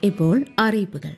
ഇപ്പോൾ അറിയിപ്പുകൾ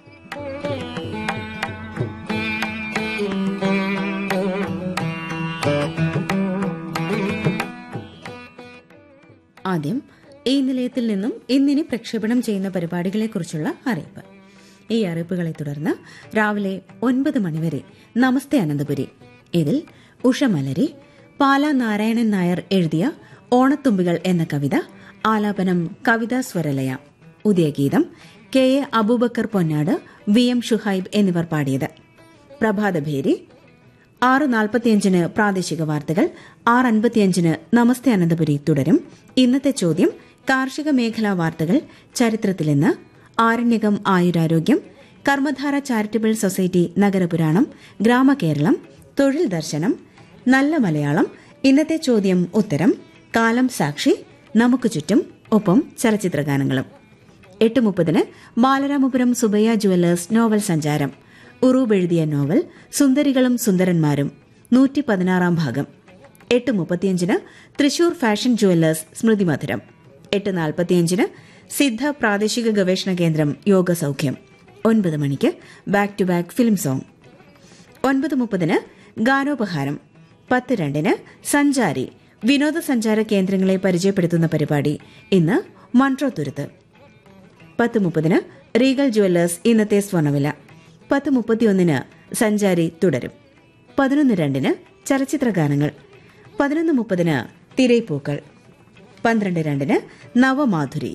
ആദ്യം ഈ നിലയത്തിൽ നിന്നും ഇന്നിനി പ്രക്ഷേപണം ചെയ്യുന്ന പരിപാടികളെക്കുറിച്ചുള്ള അറിയിപ്പ് ഈ അറിയിപ്പുകളെ തുടർന്ന് രാവിലെ ഒൻപത് മണിവരെ നമസ്തേ അനന്തപുരി ഇതിൽ ഉഷമലരി പാല നാരായണൻ നായർ എഴുതിയ ഓണത്തുമ്പികൾ എന്ന കവിത ആലാപനം കവിതാ സ്വരലയ ഉദയഗീതം K A Abubacker Ponnad V M Shuhaib എന്നിവർ പാടിയത് പ്രഭാതഭേരി ആറ് നാൽപ്പത്തിയഞ്ചിന് പ്രാദേശിക വാർത്തകൾ ആറ് അൻപത്തിയഞ്ചിന് നമസ്തേ അനന്തപുരി തുടരും ഇന്നത്തെ ചോദ്യം കാർഷിക മേഖലാ വാർത്തകൾ ചരിത്രത്തിൽ ഇന്ന് ആരണ്യകം ആയുരാരോഗ്യം കർമ്മധാര ചാരിറ്റബിൾ സൊസൈറ്റി നഗരപുരാണം ഗ്രാമകേരളം തൊഴിൽ ദർശനം നല്ല മലയാളം ഇന്നത്തെ ചോദ്യം ഉത്തരം കാലം സാക്ഷി നമുക്ക് ചുറ്റും ഒപ്പം ചലച്ചിത്രഗാനങ്ങളും എട്ട് മുപ്പതിന് ബാലരാമപുരം സുബയ്യ ജുവല്ലേഴ്സ് നോവൽ സഞ്ചാരം ഉറൂബ് എഴുതിയ നോവൽ സുന്ദരികളും സുന്ദരന്മാരും നൂറ്റി പതിനാറാം ഭാഗം എട്ട് മുപ്പത്തിയഞ്ചിന് തൃശൂർ ഫാഷൻ ജുവല്ലേഴ്സ് സ്മൃതി മധുരം എട്ട് നാൽപ്പത്തിയഞ്ചിന് സിദ്ധ പ്രാദേശിക ഗവേഷണ കേന്ദ്രം യോഗ സൗഖ്യം ഒൻപത് മണിക്ക് back to back film song ഒൻപത് മുപ്പതിന് ഗാനോപഹാരം പത്ത് രണ്ടിന് സഞ്ചാരി വിനോദസഞ്ചാര കേന്ദ്രങ്ങളെ പരിചയപ്പെടുത്തുന്ന പരിപാടി ഇന്ന് മൺട്രോ തുരുത്ത് പത്ത് മുപ്പതിന് റീഗൽ ജുവല്ലേഴ്സ് ഇന്നത്തെ സ്വർണ്ണവില പത്ത് മുപ്പത്തിയൊന്നിന് സഞ്ചാരി തുടരും പതിനൊന്ന് രണ്ടിന് ചലച്ചിത്ര ഗാനങ്ങൾ പതിനൊന്ന് മുപ്പതിന് തിരൈപ്പൂക്കൾ പന്ത്രണ്ട് രണ്ടിന് നവമാധുരി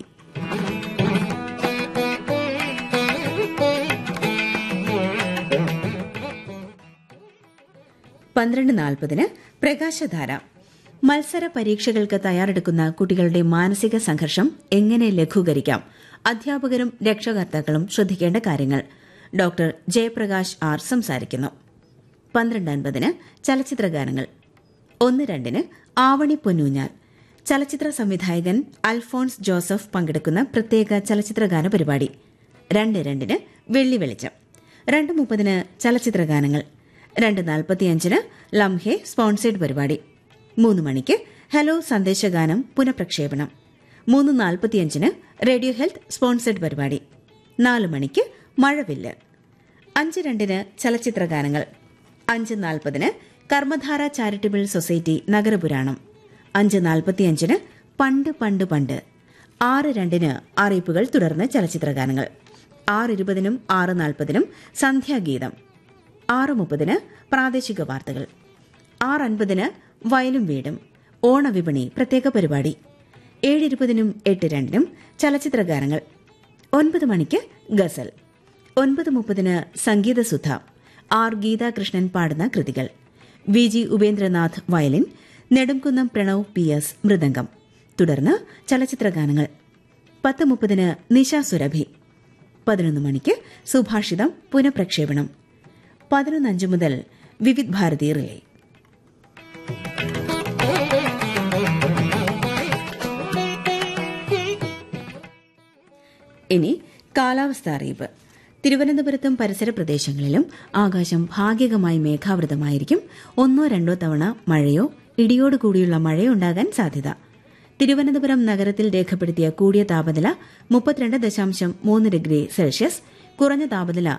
പന്ത്രണ്ട് നാൽപ്പതിന് പ്രകാശധാര മത്സര പരീക്ഷകൾക്ക് തയ്യാറെടുക്കുന്ന കുട്ടികളുടെ മാനസിക സംഘർഷം എങ്ങനെ ലഘൂകരിക്കാം അധ്യാപകരും രക്ഷകർത്താക്കളും ശ്രദ്ധിക്കേണ്ട കാര്യങ്ങൾ ഡോക്ടർ ജയപ്രകാശ് ആർ സംസാരിക്കുന്നു പന്ത്രണ്ട് അൻപതിന് ചലച്ചിത്ര ഗാനങ്ങൾ ഒന്ന് രണ്ടിന് ആവണി പൊന്നൂഞ്ഞാൽ ചലച്ചിത്ര സംവിധായകൻ അൽഫോൺസ് ജോസഫ് പങ്കെടുക്കുന്ന പ്രത്യേക ചലച്ചിത്രഗാന പരിപാടി രണ്ട് രണ്ടിന് വെള്ളി വെളിച്ചം രണ്ട് മുപ്പതിന് ചലച്ചിത്ര ഗാനങ്ങൾ രണ്ട് നാൽപ്പത്തിയഞ്ചിന് ലംഹെ സ്പോൺസേഡ് പരിപാടി മൂന്ന് മണിക്ക് ഹലോ സന്ദേശഗാനം പുനഃപ്രക്ഷേപണം മൂന്ന് നാൽപ്പത്തിയഞ്ചിന് റേഡിയോ ഹെൽത്ത് സ്പോൺസേഡ് പരിപാടി നാല് മണിക്ക് മഴവില്ല് അഞ്ച് രണ്ടിന് ചലച്ചിത്ര ഗാനങ്ങൾ അഞ്ച് നാൽപ്പതിന് കർമ്മധാര ചാരിറ്റബിൾ സൊസൈറ്റി നഗരപുരാണം അഞ്ച് നാൽപ്പത്തിയഞ്ചിന് പണ്ട് പണ്ട് പണ്ട് ആറ് രണ്ടിന് അറിയിപ്പുകൾ തുടർന്ന് ചലച്ചിത്ര ഗാനങ്ങൾ ആറ് ഇരുപതിനും ആറ് നാൽപ്പതിനും സന്ധ്യാഗീതം ആറ് മുപ്പതിന് പ്രാദേശിക വാർത്തകൾ ആറ് അൻപതിന് വയലും വീടും ഓണവിപണി പ്രത്യേക പരിപാടി ഏഴ് ഇരുപതിനും എട്ട് രണ്ടിനും ചലച്ചിത്ര ഗാനങ്ങൾ ഒൻപത് മണിക്ക് ഗസൽ ഒൻപത് മുപ്പതിന് സംഗീതസുധ ആർ ഗീതാകൃഷ്ണൻ പാടുന്ന കൃതികൾ V G Upendranath violin Nedumkunnam Pranav P S മൃദംഗം തുടർന്ന് ചലച്ചിത്ര ഗാനങ്ങൾ പത്ത് മുപ്പതിന് നിശ സുരഭി പതിനൊന്ന് മണിക്ക് സുഭാഷിതം പുനഃപ്രക്ഷേപണം പതിനൊന്നഞ്ച് മുതൽ വിവിധ് ഭാരതി റിലേ ഇനി കാലാവസ്ഥ അറിയിപ്പ് തിരുവനന്തപുരത്തും പരിസര പ്രദേശങ്ങളിലും ആകാശം ഭാഗികമായി മേഘാവൃതമായിരിക്കും ഒന്നോ രണ്ടോ തവണ മഴയോ ഇടിയോടുകൂടിയുള്ള മഴയോ ഉണ്ടാകാൻ സാധ്യത തിരുവനന്തപുരം നഗരത്തിൽ രേഖപ്പെടുത്തിയ കൂടിയ താപനില മുപ്പത്തിരണ്ട് ദശാംശം മൂന്ന് ഡിഗ്രി സെൽഷ്യസ് കുറഞ്ഞ താപനില